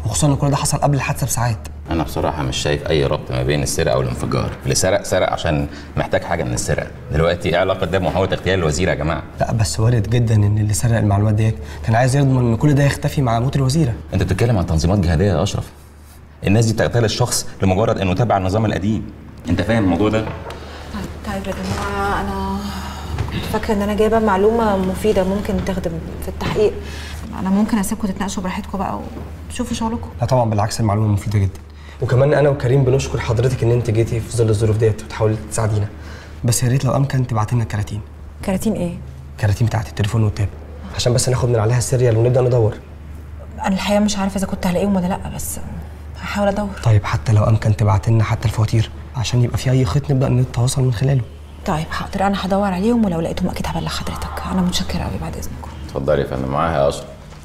وخصوصا ان كل ده حصل قبل الحادثه بساعات انا بصراحه مش شايف اي ربط ما بين السرقه والانفجار اللي سرق سرق عشان محتاج حاجه من السرقه دلوقتي ايه علاقه ده بمحاوله اغتيال الوزير يا جماعه لا بس وارد جدا ان اللي سرق المعلومات ديت كان عايز يضمن ان كل ده يختفي مع موت الوزيره انت بتتكلم عن تنظيمات جهاديه يا اشرف الناس دي بتغتال الشخص لمجرد انه تابع النظام القديم انت فاهم الموضوع ده طيب يا جماعه انا كنت فاكره ان انا جايبه معلومه مفيده ممكن تخدم في التحقيق انا ممكن اسيبكم تتناقشوا براحتكم بقى وتشوفوا شغلكم لا طبعا بالعكس المعلومه مفيده جدا وكمان انا وكريم بنشكر حضرتك ان انت جيتي في ظل الظروف ديت وتحاولي تساعدينا بس يا ريت لو امكن تبعتي لنا الكراتين كراتين ايه الكراتين بتاعت التليفون والتاب عشان بس ناخد من عليها السيريال ونبدا ندور انا الحقيقه مش عارفه اذا كنت هلاقيهم ولا لا بس هحاول ادور طيب حتى لو امكن تبعت لنا حتى الفواتير عشان يبقى في اي خيط نبدا نتواصل من خلاله طيب حاضر انا هدور عليهم ولو لقيتهم اكيد هبلغ حضرتك انا متشكره قوي بعد اذنكم اتفضلي يا فندم معاها يا اشرف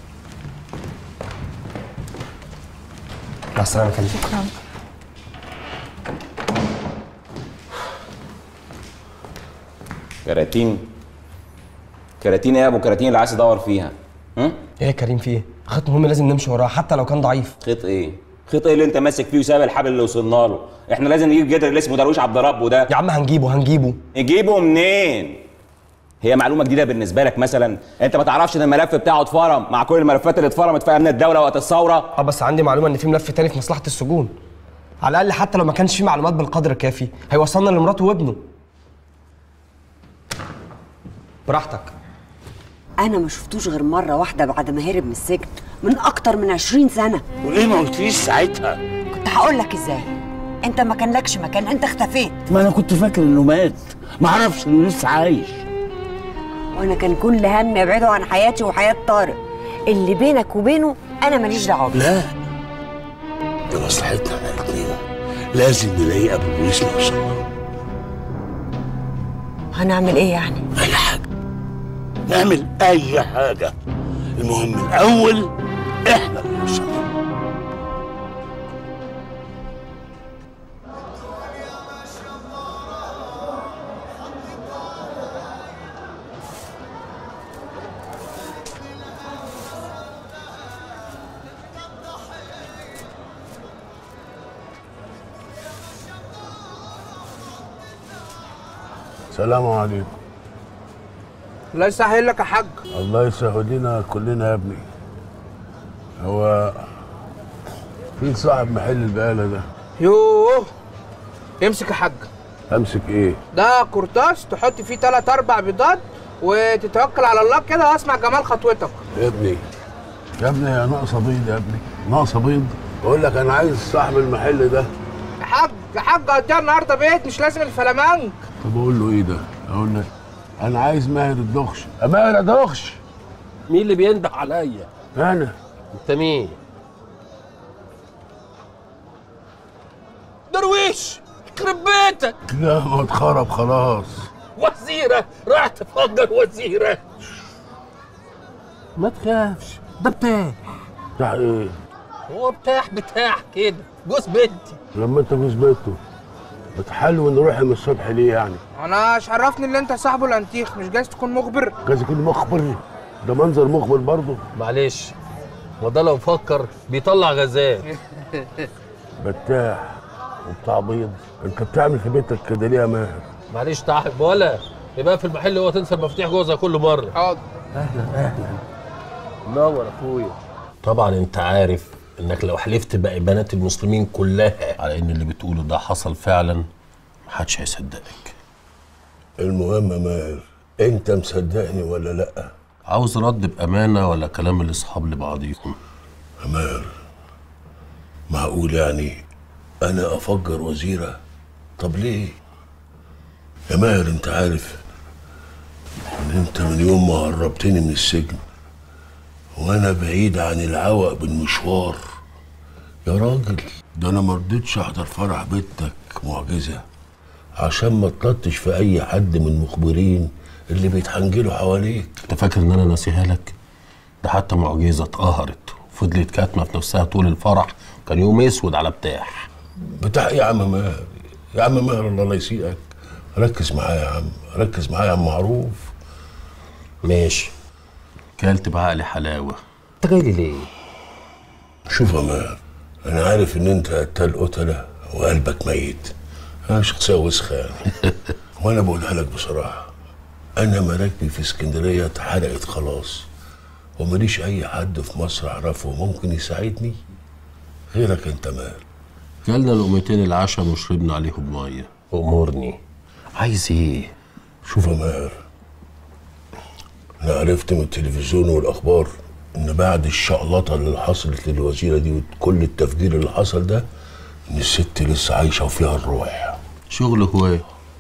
مع السلامه يا فندم شكرا كراتين كراتين ايه يا ابو كراتين اللي عايز تدور فيها هم؟ ايه يا كريم في ايه خيط مهم لازم نمشي وراه حتى لو كان ضعيف خيط ايه خيط ايه اللي انت ماسك فيه وساب الحبل اللي وصلنا له احنا لازم نجيب جدر اللي اسمه درويش عبد ربه ده يا عم هنجيبه هنجيبه نجيبه منين هي معلومه جديده بالنسبه لك مثلا انت ما تعرفش ان الملف بتاعه اتفرم مع كل الملفات اللي اتفرمت في امن الدوله وقت الثوره اه بس عندي معلومه ان في ملف تاني في مصلحه السجون على الاقل حتى لو ما كانش في معلومات بالقدر الكافي هيوصلنا لمراته وابنه براحتك انا ما شفتوش غير مره واحده بعد ما هرب من السجن من اكتر من 20 سنه وليه ما قلتليش ساعتها كنت هقول لك ازاي انت ما كان لكش مكان انت اختفيت ما انا كنت فاكر انه مات ما اعرفش انه لسه عايش وانا كان كل همي ابعده عن حياتي وحياه طارق اللي بينك وبينه انا ماليش دعوه بيه. لا ده مصلحتنا احنا الاثنين لازم نلاقيه قبل ما البوليس ما يوصل له. هنعمل ايه يعني اي حاجه نعمل اي حاجه المهم الاول احنا اللي نوصل له. السلام عليكم الله يسهل لك يا حاج الله يسهل لنا كلنا يا ابني هو في صاحب محل البقالة ده يوه امسك يا حاج امسك ايه ده قرطاس تحط فيه تلات اربع بيضات وتتوكل على الله كده واسمع جمال خطوتك يا ابني يا ابني يا ناقصه بيض يا ابني ناقصه بيض بقول لك انا عايز صاحب المحل ده يا حاج يا حاج قضيها النهارده بيت مش لازم الفلامنك طب اقول له ايه ده اقول له انا عايز ماهر الدخش يا ماهر الدخش مين اللي بينده عليا؟ انا انت مين؟ درويش يخرب بيتك لا ما اتخرب خلاص وزيرة راح تفجر وزيرة ما تخافش ده بتاع بتاع ايه هو بتاع بتاع كده جوز بنتي لما انت جوز بيته بتحلو نروح من الصبح ليه يعني انا مش عرفني ان انت صاحبه الانتيخ مش جايز تكون مخبر جايز يكون مخبر ده منظر مخبر برضه معلش وده لو فكر بيطلع غازات بتاع وبتاع بيض انت بتعمل في بيتك كده ليه يا ماهر معلش تعب ولا يبقى في المحل هو تنسى المفاتيح جوزها كل مره حاضر نور اخويا طبعا انت عارف انك لو حلفت باقي بنات المسلمين كلها على ان اللي بتقوله ده حصل فعلا محدش هيصدقك المهم يا ماهر انت مصدقني ولا لا عاوز رد بامانه ولا كلام الاصحاب لبعضيكم يا ماهر معقول يعني انا افجر وزيره طب ليه يا ماهر انت عارف ان انت من يوم ما هربتني من السجن وانا بعيد عن العوق بالمشوار يا راجل ده انا مرضتش احضر فرح بنتك معجزه عشان ما تلطش في اي حد من المخبرين اللي بيتحنجلوا حواليك انت فاكر ان انا ناسيها لك ده حتى معجزه اتقهرت وفضلت كاتمه في نفسها طول الفرح كان يوم اسود على بتاح بتاع ايه يا عم ماهر يا عم ماهر الله لا يسيئك ركز معايا يا عم ركز معايا يا عم معروف ماشي كلت بعقلي حلاوه انت جاي لي ليه شوف يا ماهر انا عارف ان انت قتال قتله وقلبك ميت انا شخصيه وسخه يعني وانا بقولها لك بصراحه انا مراكبي في اسكندريه اتحرقت خلاص وماليش اي حد في مصر اعرفه ممكن يساعدني غيرك انت ماهر كلنا لقمتين العشاء وشربنا عليهم ميه امورني عايز ايه شوف يا ماهر انا عرفت من التلفزيون والاخبار ان بعد الشقلطه اللي حصلت للوزيره دي وكل التفجير اللي حصل ده ان الست لسه عايشه وفيها الروح شغل هوايه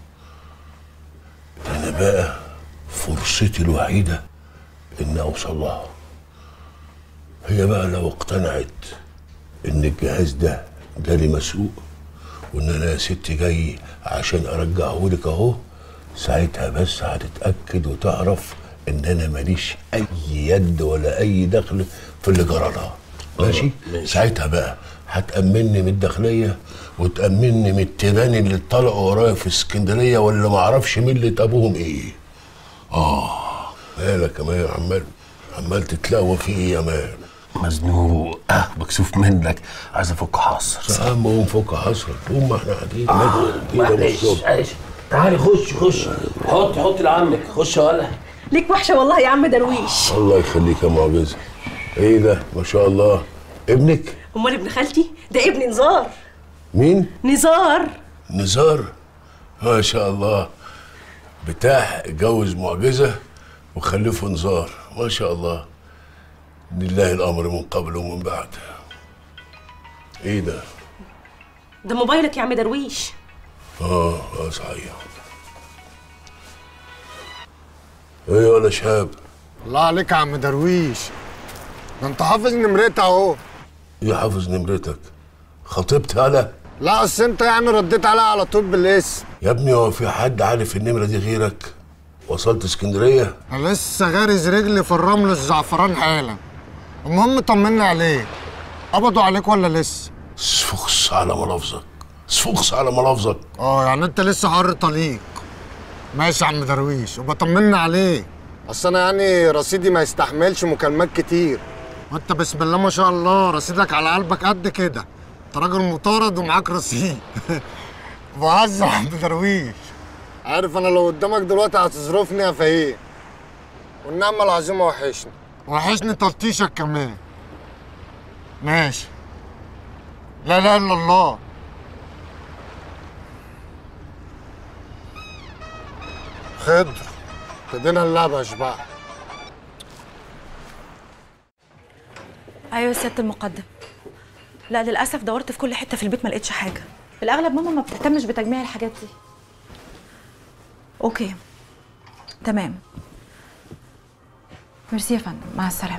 انا بقى فرصتي الوحيده ان اوصل لها هي بقى لو اقتنعت ان الجهاز ده جالي مسروق وان انا يا ستي جاي عشان ارجعه لك اهو ساعتها بس هتتاكد وتعرف ان انا ماليش اي يد ولا اي دخل في اللي جرى لها ماشي ماشي. ساعتها بقى هتأمني من الداخلية وتأمني من التيران اللي طلعوا ورايا في اسكندرية ولا معرفش مين اللي ابوهم ايه اه مالك يا مان عمال عمال تتلوى في ايه يا مان مزنوق اه مكسوف منك عايز افك حصر يا عم قوم فك حصرك قوم ما احنا قاعدين كده من معلش الصبح. معلش تعالي خش خش حطي حطي لعمك خش يا ولا ليك وحشه والله يا عم درويش الله يخليك يا معجزة ايه ده ما شاء الله ابنك امال ابن خالتي ده ابن نزار مين نزار نزار ما شاء الله بتاع اتجوز معجزة وخلفه نزار ما شاء الله لله الأمر من قبل ومن بعد ايه ده ده موبايلك يا عم درويش اه اه صحيح ايه ولا شاب الله عليك يا عم درويش ده انت حافظ نمرتها اهو ايه حافظ نمرتك خطبت انا لا اصل انت يعني رديت عليها على طول بالاسم يا ابني هو في حد عارف النمرة دي غيرك وصلت اسكندرية انا لسه غارز رجلي في الرمل الزعفران حالا المهم طمنا عليك قبضوا عليك ولا لسه اسفخس على ملافظك اسفخس على ملافظك اه يعني انت لسه حر طليق ماشي يا عم درويش وبطمنا عليك اصل انا يعني رصيدي ما يستحملش مكالمات كتير وانت بسم الله ما شاء الله رصيدك على قلبك قد كده انت راجل مطارد ومعاك رصيد بهزر يا عم درويش عارف انا لو قدامك دلوقتي هتصرفني يا فهيم والنعمة العظيمة وحشني وحشني تلطيشك كمان ماشي لا لا الا الله خضر ابتدينا اللعبة يا شباب ايوه يا سياده المقدم لا للاسف دورت في كل حته في البيت ما لقيتش حاجه في الاغلب ماما ما بتهتمش بتجميع الحاجات دي اوكي تمام ميرسي يا فندم مع السلامه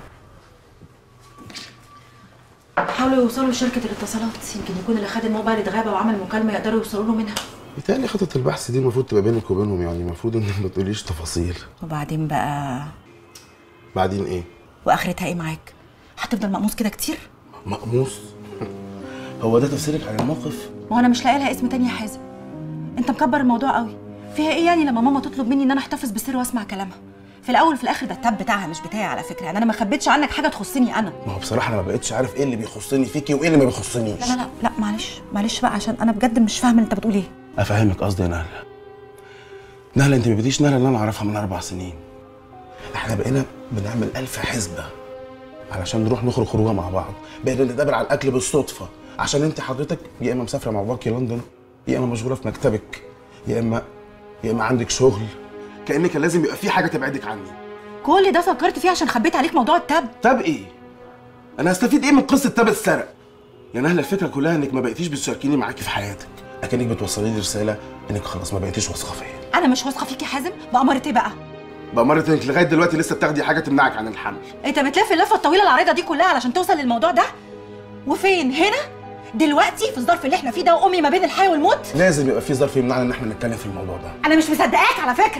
حاولوا يوصلوا لشركه الاتصالات يمكن يكون اللي خد الموبايل اتغاب وعمل مكالمه يقدروا يوصلوا له منها بيتهيألي خطة البحث دي المفروض تبقى بينك وبينهم يعني المفروض انك ما تقوليش تفاصيل وبعدين بقى بعدين ايه؟ واخرتها ايه معاك هتفضل مقموص كده كتير مقموص هو ده تفسيرك عن الموقف؟ ما هو انا مش لاقي لها اسم تاني يا حازم انت مكبر الموضوع قوي فيها ايه يعني لما ماما تطلب مني ان انا احتفظ بالسر واسمع كلامها في الاول وفي الاخر ده التاب بتاعها مش بتاعي على فكره يعني انا ما خبيتش عنك حاجه تخصني انا ما هو بصراحة انا ما بقتش عارف ايه اللي بيخصني فيكي وايه اللي ما بيخصنيش لا لا لا لا معلش معلش بقى عشان انا بجد مش فاهمه انت بتقول ايه افهمك قصدي يا نهله نهله انت ما بقيتيش نهله اللي انا اعرفها من اربع سنين احنا بقينا بنعمل الف حسبه علشان نروح نخرج خروجه مع بعض بقينا نتقابل على الاكل بالصدفه عشان انت حضرتك يا اما مسافره مع باباكي لندن يا اما مشغوله في مكتبك يا اما يا اما عندك شغل كان كان لازم يبقى في حاجه تبعدك عني كل ده فكرت فيه عشان خبيت عليك موضوع التاب تاب ايه انا هستفيد ايه من قصه تاب اتسرق يا نهله الفكره كلها انك ما بقيتيش بتشاركيني معاكي في حياتك اكنك بتوصلي لي رساله انك خلاص ما بقيتيش واثقه فيا انا مش واثقه فيك يا حازم بأمارة ايه بقى بأمارة انك لغايه دلوقتي لسه بتاخدي حاجه تمنعك عن الحمل انت بتلف اللفه الطويله العريضه دي كلها علشان توصل للموضوع ده وفين هنا دلوقتي في الظرف اللي احنا فيه ده وامي ما بين الحياه والموت لازم يبقى في ظرف يمنعنا ان احنا نتكلم في الموضوع ده انا مش مصدقاك على فكره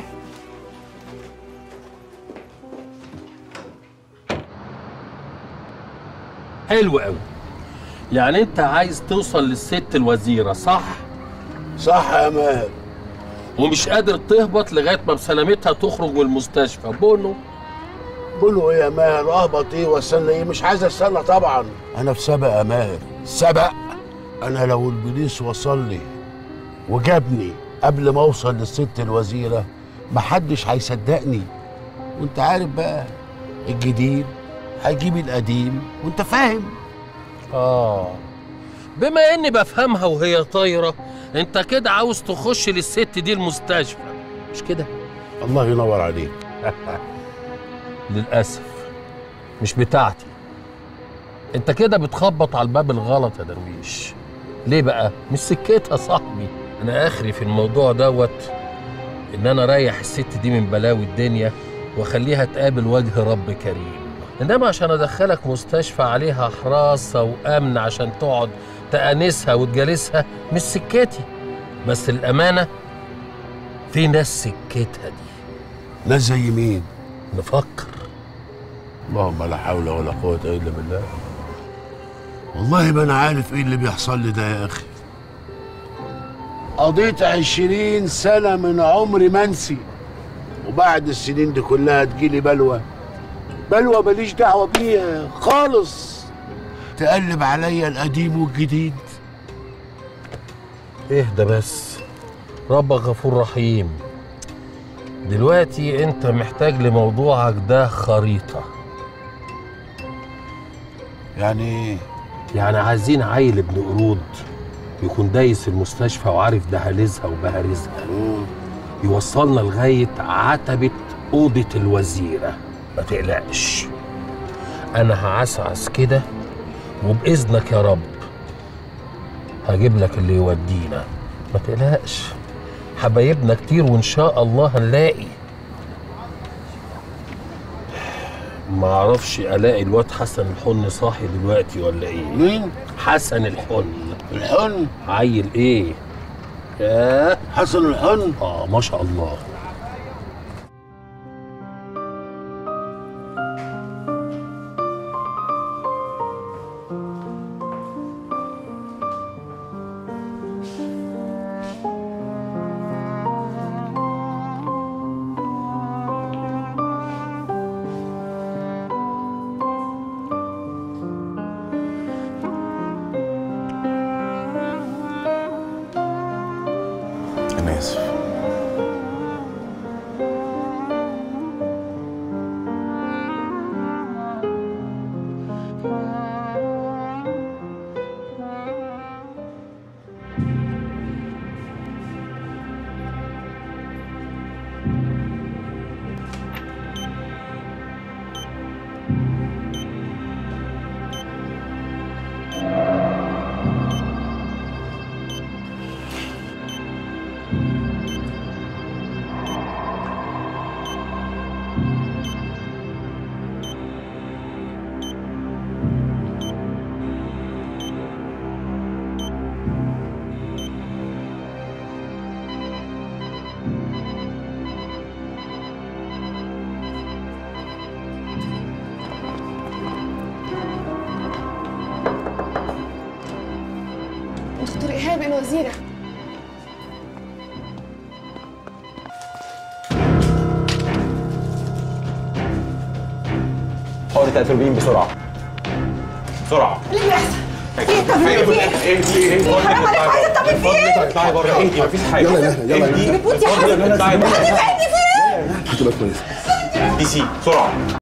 حلو قوي يعني انت عايز توصل للست الوزيره صح صح يا ماهر ومش قادر تهبط لغايه ما بسلامتها تخرج من المستشفى بونو بقوله ايه يا ماهر اهبط ايه واستنى ايه مش عايز استنى طبعا انا في سبق يا ماهر سبق انا لو البوليس وصل لي وجابني قبل ما اوصل للست الوزيره محدش هيصدقني وانت عارف بقى الجديد هيجيب القديم وانت فاهم اه بما اني بفهمها وهي طايره انت كده عاوز تخش للست دي المستشفى مش كده الله ينور عليك للاسف مش بتاعتي انت كده بتخبط على الباب الغلط يا درويش ليه بقى مش سكتها يا صاحبي انا اخري في الموضوع دوت ان انا اريح الست دي من بلاوي الدنيا واخليها تقابل وجه رب كريم انما عشان ادخلك مستشفى عليها حراسه وامن عشان تقعد تانسها وتجالسها مش سكتي بس الامانه في ناس سكتها دي ناس زي مين نفكر اللهم لا حول ولا قوه الا بالله والله ما انا عارف ايه اللي بيحصل لي ده يا اخي قضيت عشرين سنة من عمري منسي وبعد السنين دي كلها تجيلي بلوى بلوى ماليش دعوة بيها خالص تقلب عليا القديم والجديد اهدى بس ربك غفور رحيم دلوقتي انت محتاج لموضوعك ده خريطة يعني ايه؟ يعني عايزين عيل ابن قرود يكون دايس المستشفى وعارف دهاليزها وبهاريزها يوصلنا لغاية عتبة أوضة الوزيرة ما تقلقش أنا هعسعس كده وبإذنك يا رب هجيب لك اللي يودينا ما تقلقش حبايبنا كتير وإن شاء الله هنلاقي ما اعرفش الاقي الواد حسن الحن صاحي دلوقتي ولا ايه مين حسن الحن الحن عيل ايه ياه حسن الحن اه ما شاء الله انا اسف دكتور ايهاب الوزيره حقن تاتروبين بسرعه بسرعه اللي بيحصل ايه في ايه ايه حرام عليك عايزه تعمل فيه ايه؟ اطلعي بره انت مفيش حاجه يلا يلا يلا اهدي. بتموت يا اتفضلي حسن اطلعي بره هتبعدني في ايه؟ هتبقى كويس دي سي بسرعه